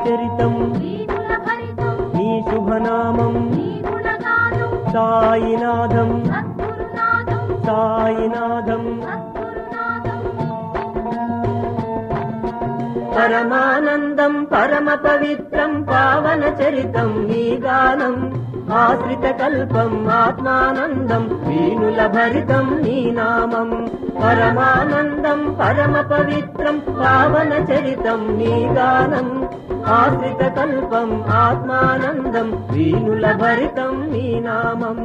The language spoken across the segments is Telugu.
చరితం వీణుల భరితం నీ శుభనామం నీ గుణగానం సాయినాథం సద్గురునాథం సాయినాథం సద్గురునాథం పరమానందం పరమ పవిత్రం పావన చరితం నీ గానం ఆశ్రిత కల్పం ఆత్మానందం వీణుల భరితం నీ నామం పరమానందం పరమ పవిత్రం పావన చరితం నీ గానం ఆశ్రిత కల్పం ఆత్మానందం వీణుల భరితం నీ నామం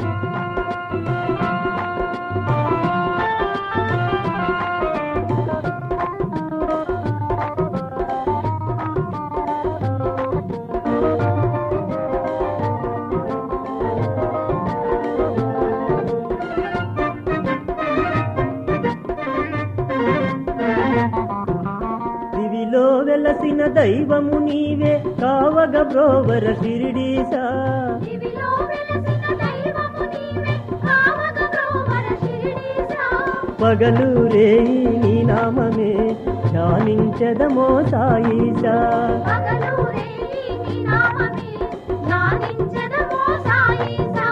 దివిలో వెలసిన దైవము నీవే కావగ బ్రోవర షిరిడీసా దివిలో వెలసిన దైవము నీవే కావగ బ్రోవర శిరిడీసా పగలు రేయి నీ నామమే ధ్యానించదమో సాయిసా పగలు రేయి నీ నామమే ధ్యానించెదమో సాయిసా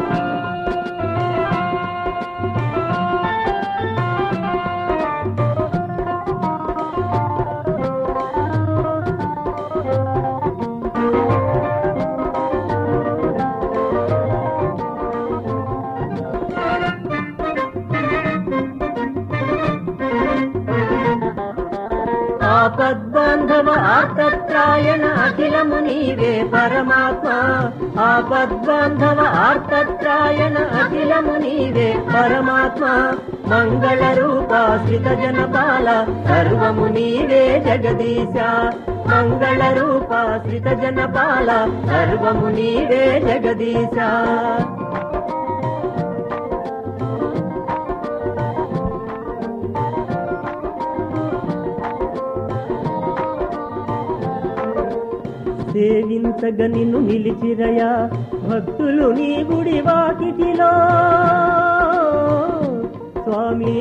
ఆపద్బాంధవ ఆర్తత్రాయణ అఖిలము నీవే పరమాత్మ ఆపద్బాంధవ ఆర్తత్రాయణ అఖిలము నీవే పరమాత్మ మంగళ రూపాశ్రిత జనపాల సర్వము నీవే జగదీశ మంగళ రూపాశ్రిత జనపాల సర్వము నీవే జగదీశ సేవించగ నిన్ను నిలిచిరయా భక్తులు నీ గుడి వాకిటిలో స్వామి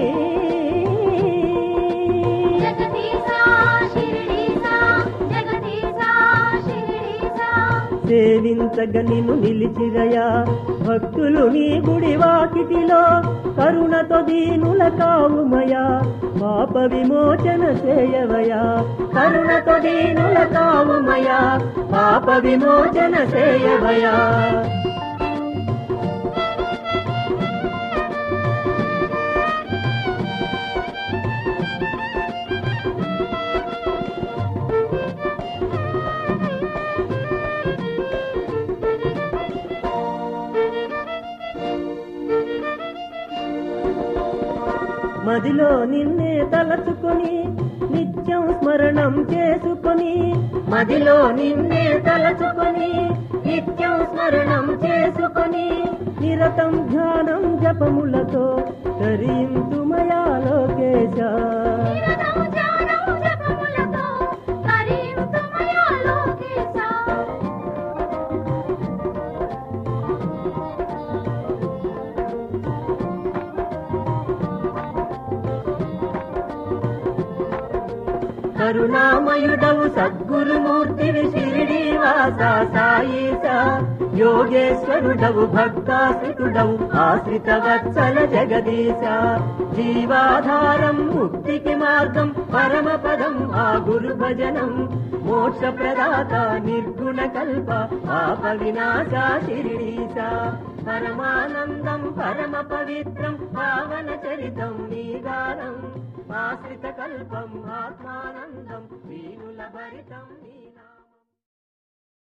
జగదీశా శిరిడీశా జగదీశా శిరిడీశా సేవించగ నిన్ను నిలిచిరయా భక్తులు నీ గుడి వాకిటిలో కరుణతో దీనుల కావుమయా పాప విమోచన చేయవయా కరుణతో దీనుల కావుమయా పాప విమోచన చేయవయా మదిలో నిన్నే తలచుకొని నిత్యం స్మరణం చేసుకొని మదిలో నిన్నే తలచుకొని నిత్యం స్మరణం చేసుకొని నిరతం ధ్యానం జపములతో తరింతుమయా లోకేశ నిరతం ధ్యానం జపములతో తరింతుమయా లోకేశా కరుణామయుడవు సద్గురుమూర్తివి షిరిడీవాస సాయిస యోగేశ్వరుడవు భక్తాశ్రితుడవు ఆశ్రిత వత్సల జగదీశ జీవాధారం ముక్తికి మార్గం పరమ పదం ఆ గురు భజనం మోక్ష ప్రదాత నిర్గుణ కల్ప పాప వినాశ శిరీష పరమానందం పరమ పవిత్రం పావన చరితం నీ గానం ఆశ్రిత కల్పం ఆత్మానందం వీణుల భరితం నీ నా-